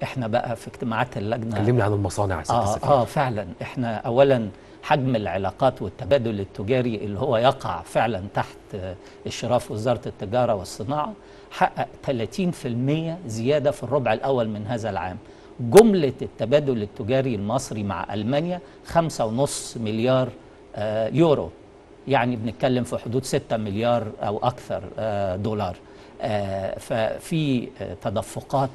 احنا بقى في اجتماعات اللجنه كلمني عن المصانع يا سياده آه, السفير اه فعلا احنا اولا حجم العلاقات والتبادل التجاري اللي هو يقع فعلا تحت آه، اشراف وزاره التجاره والصناعه حقق 30% زياده في الربع الاول من هذا العام جمله التبادل التجاري المصري مع المانيا 5.5 مليار آه، يورو يعني بنتكلم في حدود 6 مليار او اكثر آه، دولار آه، ففي آه، تدفقات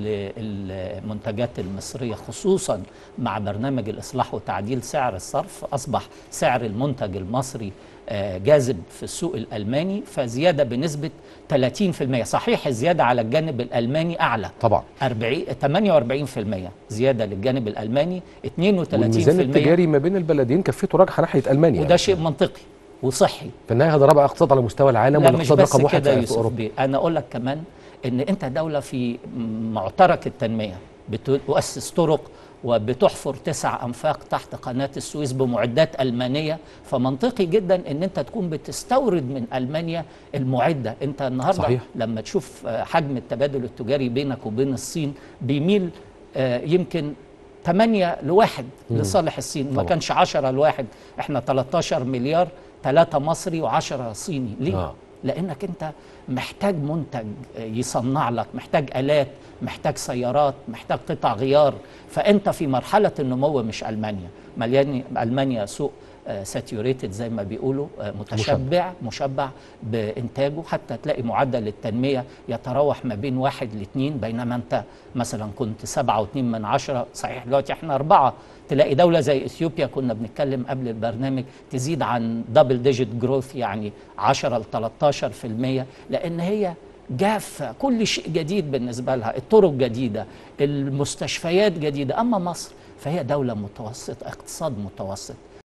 للمنتجات المصريه خصوصا مع برنامج الاصلاح وتعديل سعر الصرف اصبح سعر المنتج المصري آه، جاذب في السوق الالماني فزياده بنسبه 30% صحيح الزياده على الجانب الالماني اعلى طبعا 40 48% زياده للجانب الالماني 32% والميزان التجاري ما بين البلدين كفته راجحه ناحيه المانيا وده شيء منطقي وصحي في النهايه هذا رابع اقتصاد على مستوى العالم لا مش والاقتصاد بس رقم واحد كده في يوسف اوروبا بيه انا اقول لك كمان ان انت دوله في معترك التنميه بتؤسس طرق وبتحفر تسع انفاق تحت قناه السويس بمعدات المانيه فمنطقي جدا ان انت تكون بتستورد من المانيا المعده انت النهارده صحيح. لما تشوف آه، حجم التبادل التجاري بينك وبين الصين بيميل آه، يمكن 8 لواحد لصالح الصين ما طبعا. كانش 10 لواحد احنا 13 مليار 3 مصري و10 صيني ليه؟ آه. لانك انت محتاج منتج يصنع لك محتاج الات محتاج سيارات محتاج قطع غيار فانت في مرحله النمو مش المانيا مليان المانيا سوق ساتيوريتد زي ما بيقولوا آه، متشبع مشبع بانتاجه حتى تلاقي معدل التنميه يتراوح ما بين واحد لاثنين بينما انت مثلا كنت سبعة واتنين من عشرة صحيح دلوقتي احنا أربعة تلاقي دولة زي إثيوبيا كنا بنتكلم قبل البرنامج تزيد عن دبل ديجيت جروث يعني 10 ل 13 في المية لأن هي جافة كل شيء جديد بالنسبة لها الطرق جديدة المستشفيات جديدة أما مصر فهي دولة متوسط اقتصاد متوسط